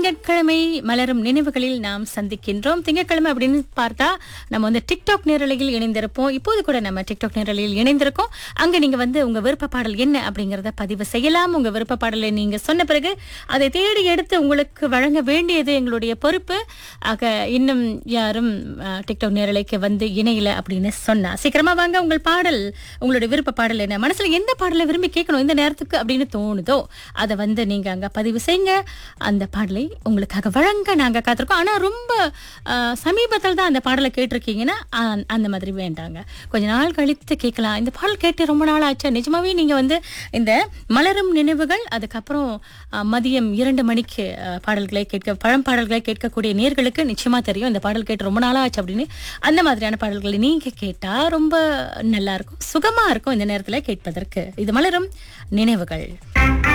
திங்கட்கிழமை மலரும் நினைவுகளில் நாம் சந்திக்கின்றோம் திங்கட்கிழமை அப்படின்னு பார்த்தா நம்ம வந்து டிக்டாக் நேரலையில் இணைந்திருப்போம் இப்போது கூட நம்ம டிக்டாக் நேரலையில் இணைந்திருக்கோம் அங்க நீங்க வந்து உங்க விருப்ப பாடல் என்ன அப்படிங்கறத பதிவு செய்யலாம் உங்க விருப்ப பாடலை நீங்க சொன்ன பிறகு அதை தேடி எடுத்து உங்களுக்கு வழங்க வேண்டியது எங்களுடைய பொறுப்பு ஆக இன்னும் யாரும் அஹ், டிக்டாக் நேரலைக்கு வந்து இணையல அப்படின்னு சொன்னா சீக்கிரமா வாங்க உங்கள் பாடல் உங்களுடைய விருப்ப பாடல் என்ன மனசுல எந்த பாடலை விரும்பி கேட்கணும் இந்த நேரத்துக்கு அப்படின்னு தோணுதோ அதை வந்து நீங்க அங்க பதிவு செய்யுங்க அந்த பாடலை உங்களுக்காக வழங்க நாங்க காத்திருக்கோம் ஆனா ரொம்ப அஹ், சமீபத்தில் தான் அந்த பாடலை கேட்டிருக்கீங்கன்னா அஹ், அந்த மாதிரி வேண்டாங்க கொஞ்ச நாள் கழித்து கேட்கலாம் இந்த பாடல் கேட்டு ரொம்ப நாள் ஆச்சா நிஜமாவே நீங்க வந்து இந்த மலரும் நினைவுகள் அதுக்கப்புறம் அஹ், மதியம் இரண்டு மணிக்கு அஹ், பாடல்களை கேட்க பழம்பாடல்களை கேட்கக்கூடிய நேர்களுக்கு நிச்சயமா தெரியும் இந்த பாடல் கேட்டு ரொம்ப நாளா ஆச்சு அப்படின்னு அந்த மாதிரியான பாடல்களை நீங்க கேட்டா ரொம்ப நல்லா இருக்கும் சுகமா இருக்கும் இந்த நேரத்துல கேட்பதற்கு இது மலரும் நினைவுகள்